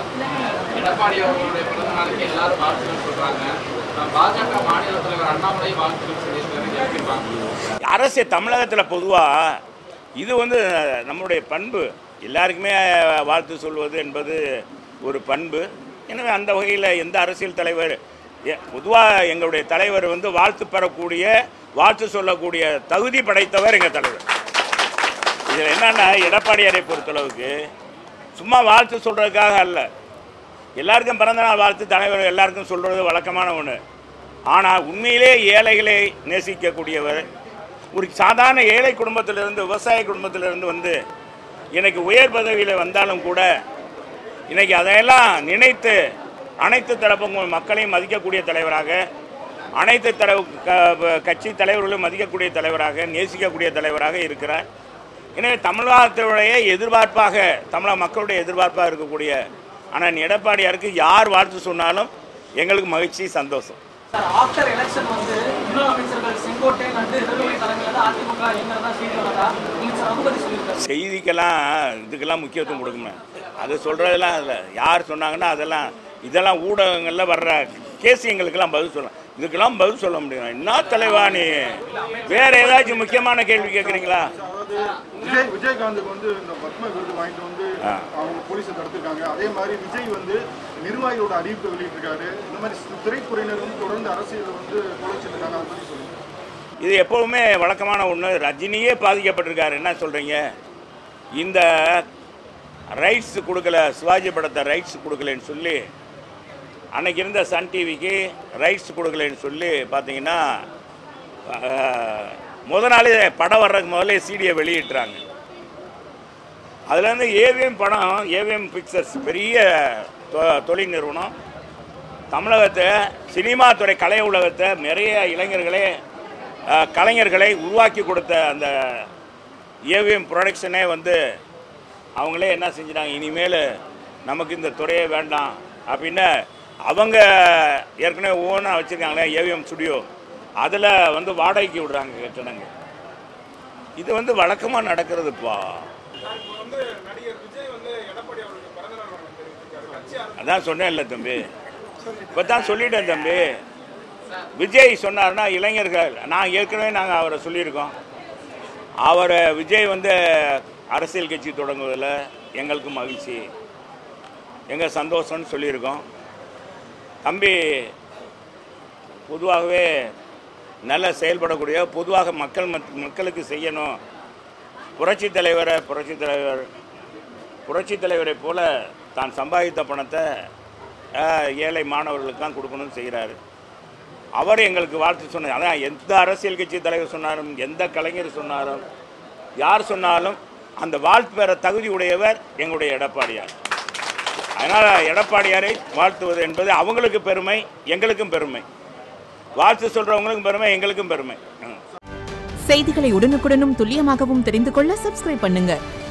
எடப்பாடி அவர்களுடைய பிறந்த நாளைக்கு எல்லாரும் வாழ்த்துக்கள் சொல்றாங்க பாஜக மாநில தலைவர் அண்ணாமலை வாழ்த்துக்கள் சொல்லியிருக்காரு எப்படி பார்க்கணும் அரசு தமிழகத்தில் பொதுவாக இது வந்து நம்முடைய பண்பு எல்லாருக்குமே வாழ்த்து சொல்வது என்பது ஒரு பண்பு எனவே அந்த வகையில் எந்த அரசியல் தலைவர் பொதுவாக எங்களுடைய தலைவர் வந்து வாழ்த்து பெறக்கூடிய வாழ்த்து சொல்லக்கூடிய தகுதி படைத்தவர் எங்கள் தலைவர் இதில் என்னன்னா எடப்பாடியாரை பொறுத்தளவுக்கு சும்மா வாழ்த்து சொல்கிறதுக்காக அல்ல எல்லாருக்கும் பிறந்தநாள் வாழ்த்து தலைவர் எல்லாருக்கும் சொல்கிறது வழக்கமான ஒன்று ஆனால் உண்மையிலே ஏழைகளை நேசிக்கக்கூடியவர் ஒரு சாதாரண ஏழை குடும்பத்திலிருந்து விவசாய குடும்பத்திலிருந்து வந்து எனக்கு உயர் பதவியில் வந்தாலும் கூட இன்னைக்கு அதையெல்லாம் நினைத்து அனைத்து தரப்பு மக்களையும் மதிக்கக்கூடிய தலைவராக அனைத்து தர க- கட்சி தலைவர்களும் மதிக்கக்கூடிய தலைவராக நேசிக்கக்கூடிய தலைவராக இருக்கிறார் எனவே தமிழகத்தினுடைய எதிர்பார்ப்பாக தமிழக மக்களுடைய எதிர்பார்ப்பாக இருக்கக்கூடிய ஆனால் எடப்பாடியாருக்கு யார் வாழ்த்து சொன்னாலும் எங்களுக்கு மகிழ்ச்சி சந்தோஷம் சார் ஆஃப்டர் எலெக்ஷன் வந்து முன்னாள் அமைச்சர்கள் செங்கோட்டையன் வந்து எதிர்கொலை தளங்களில் அதிமுக இயங்குறதா செய்தி வரதா அமைச்சர் ரகுபதி சொல்லியிருக்காரு செய்திக்கெல்லாம் இதுக்கெல்லாம் முக்கியத்துவம் கொடுக்கணும் அது சொல்கிறதெல்லாம் அதில் யார் சொன்னாங்கன்னா அதெல்லாம் இதெல்லாம் ஊடகங்களில் வர்ற கேசியங்களுக்கெல்லாம் பதில் சொல்லலாம் இதுக்கெல்லாம் பதில் சொல்ல முடியும் என்ன தலைவா நீ வேற ஏதாச்சும் முக்கியமான கேள்வி கேட்குறீங்களா அதாவது விஜய் விஜயகாந்துக்கு வந்து இந்த பத்ம விருது வாங்கிட்டு வந்து ஆ. அவங்க போலீஸை தடுத்திருக்காங்க அதே மாதிரி விஜய் வந்து நிர்வாகிகளோட அறிவிப்பை வெளியிட்டிருக்காரு இந்த மாதிரி திரைத்துறையினர் வந்து தொடர்ந்து அரசியல் வந்து குறைச்சிட்டு இருக்காங்க அதை பற்றி சொல்லுங்க இது எப்போவுமே வழக்கமான ஒன்று ரஜினியே பாதிக்கப்பட்டிருக்காரு என்ன சொல்கிறீங்க இந்த ரைட்ஸ் கொடுக்கல சிவாஜி படத்தை ரைட்ஸ் கொடுக்கலன்னு சொல்லி அன்னைக்கு இருந்த சன் டிவிக்கு ரைட்ஸ் கொடுக்கலன்னு சொல்லி பார்த்தீங்கன்னா அஹ், முத நாளே படம் வர்றதுக்கு முதல்ல சீடியை வெளியிட்டுறாங்க அதுலேருந்து ஏவிஎம் படம் ஏவிஎம் பிக்சர்ஸ் பெரிய தொ- தொழில் நிறுவனம் தமிழகத்தை சினிமா துறை கலை உலகத்தை நிறைய இளைஞர்களே அஹ், கலைஞர்களை உருவாக்கி கொடுத்த அந்த ஏவிஎம் ப்ரொடக்ஷனே வந்து அவங்களே என்ன செஞ்சிட்டாங்க இனிமேல் நமக்கு இந்த துறையே வேண்டாம் அப்படின்னு அவங்க ஏற்கனவே ஓனாக வச்சுருக்காங்களே ஏவிஎம் ஸ்டுடியோ அதில் வந்து வாடகைக்கு விடுறாங்க கட்டணங்க இது வந்து வழக்கமாக நடக்கிறதுப்பா அதான் சொன்னேன்ல தம்பி இப்போ தான் சொல்லிட்டேன் தம்பி விஜய் சொன்னார்னா இளைஞர்கள் நான் ஏற்கனவே நாங்கள் அவரை சொல்லியிருக்கோம் அவரை விஜய் வந்து அரசியல் கட்சி தொடங்குவதில் எங்களுக்கு மகிழ்ச்சி எங்கள் சந்தோஷம்னு சொல்லியிருக்கோம் தம்பி பொதுவாகவே நல்ல செயல்படக்கூடிய பொதுவாக மக்கள் மத்- மக்களுக்கு செய்யணும் புரட்சி தலைவரை புரட்சி தலைவர் புரட்சி தலைவரை போல தான் சம்பாதித்த பணத்தை அஹ், ஏழை மாணவர்களுக்கு தான் கொடுக்கணும்னு செய்கிறாரு அவர் எங்களுக்கு வாழ்த்து சொன்னார் அதான் எந்த அரசியல் கட்சி தலைவர் சொன்னாலும் எந்த கலைஞர் சொன்னாலும் யார் சொன்னாலும் அந்த வாழ்த்து பெற தகுதி உடையவர் எங்களுடைய எடப்பாடியார் அதனால் எடப்பாடியாரை வாழ்த்துவது என்பது அவங்களுக்கு பெருமை எங்களுக்கும் பெருமை வாழ்த்து சொல்கிறவங்களுக்கும் பெருமை எங்களுக்கும் பெருமை ம். செய்திகளை உடனுக்குடனும் துல்லியமாகவும் தெரிந்து கொள்ள சப்ஸ்கிரைப் பண்ணுங்க